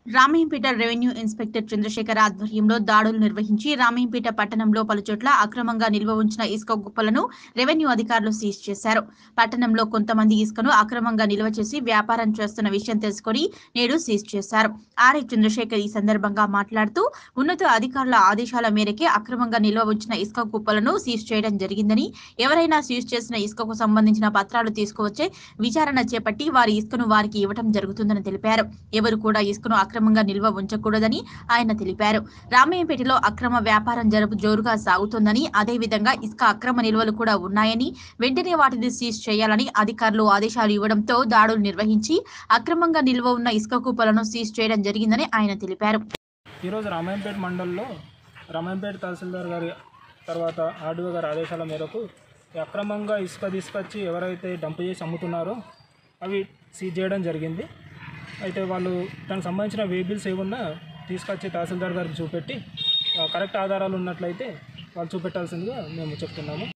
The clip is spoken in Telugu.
రామయ్యంపేట రెవెన్యూ ఇన్స్పెక్టర్ చంద్రశేఖర్ ఆధ్వర్యంలో దాడులు నిర్వహించి రామయ్యంపేట పట్టణంలో పలుచోట్ల అక్రమంగా నిల్వ ఉంచిన ఇసుక కుప్పలను రెవెన్యూ అధికారులు సీజ్ చేశారు పట్టణంలో కొంతమంది ఇసుకను అక్రమంగా నిల్వ చేసి వ్యాపారం చేస్తున్న విషయం తెలుసుకొని నేడు సీజ్ చేశారు ఆర్ఐ చంద్రశేఖర్ ఈ సందర్భంగా మాట్లాడుతూ ఉన్నత అధికారుల ఆదేశాల మేరకే అక్రమంగా నిల్వ ఉంచిన ఇసుక కుప్పలను సీజ్ చేయడం జరిగిందని ఎవరైనా సీజ్ చేసిన ఇసుకకు సంబంధించిన పత్రాలు తీసుకువచ్చే విచారణ చేపట్టి వారి ఇసుకను వారికి ఇవ్వడం జరుగుతుందని తెలిపారు ఎవరు కూడా ఇసుకను అక్రమంగా నిల్వ ఉంచకూడదని ఆయన తెలిపారు రామయ్యంపేటలో అక్రమ వ్యాపారం జరుపు జోరుగా సాగుతోందని అదేవిధంగా ఇసుక అక్రమ నిల్వలు కూడా ఉన్నాయని వెంటనే వాటిని సీజ్ చేయాలని అధికారులు ఆదేశాలు ఇవ్వడంతో దాడులు నిర్వహించి అక్రమంగా నిల్వ ఉన్న ఇసుక కుప్పలను సీజ్ చేయడం జరిగిందని ఆయన తెలిపారు ఈరోజు రామాయంపేట మండలంలో రామాయంపేట తహసీల్దార్ గారి తర్వాత ఆర్డీఓ గారి ఆదేశాల మేరకు ఈ అక్రమంగా ఇసుక తీసుకొచ్చి ఎవరైతే డంప్ చేసి అమ్ముతున్నారో అవి సీజ్ చేయడం జరిగింది అయితే వాళ్ళు దానికి సంబంధించిన వే బిల్స్ ఏమున్నా తీసుకొచ్చి తహసీల్దార్ గారికి చూపెట్టి ఆ, కరెక్ట్ ఆధారాలు ఉన్నట్లయితే వాళ్ళు చూపెట్టాల్సిందిగా మేము చెప్తున్నాము